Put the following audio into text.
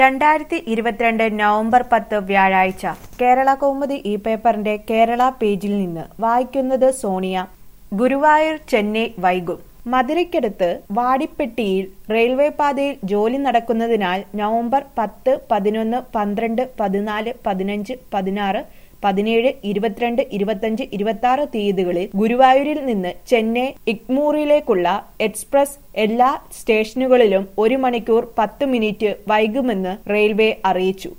രണ്ടായിരത്തി ഇരുപത്തിരണ്ട് നവംബർ പത്ത് വ്യാഴാഴ്ച കേരള കൗമുദി ഈ പേപ്പറിന്റെ കേരള പേജിൽ നിന്ന് വായിക്കുന്നത് സോണിയ ഗുരുവായൂർ ചെന്നൈ വൈകും മധുരയ്ക്കടുത്ത് വാടിപ്പെട്ടിയിൽ റെയിൽവേ പാതയിൽ ജോലി നടക്കുന്നതിനാൽ നവംബർ പത്ത് പതിനൊന്ന് പന്ത്രണ്ട് പതിനാല് പതിനഞ്ച് പതിനാറ് പതിനേഴ് ഇരുപത്തിരണ്ട് ഇരുപത്തഞ്ച് ഇരുപത്തി ആറ് തീയതികളിൽ ഗുരുവായൂരിൽ നിന്ന് ചെന്നൈ ഇഗ്മൂറിലേക്കുള്ള എക്സ്പ്രസ് എല്ലാ സ്റ്റേഷനുകളിലും ഒരു മണിക്കൂർ പത്ത് മിനിറ്റ് വൈകുമെന്ന് റെയിൽവേ അറിയിച്ചു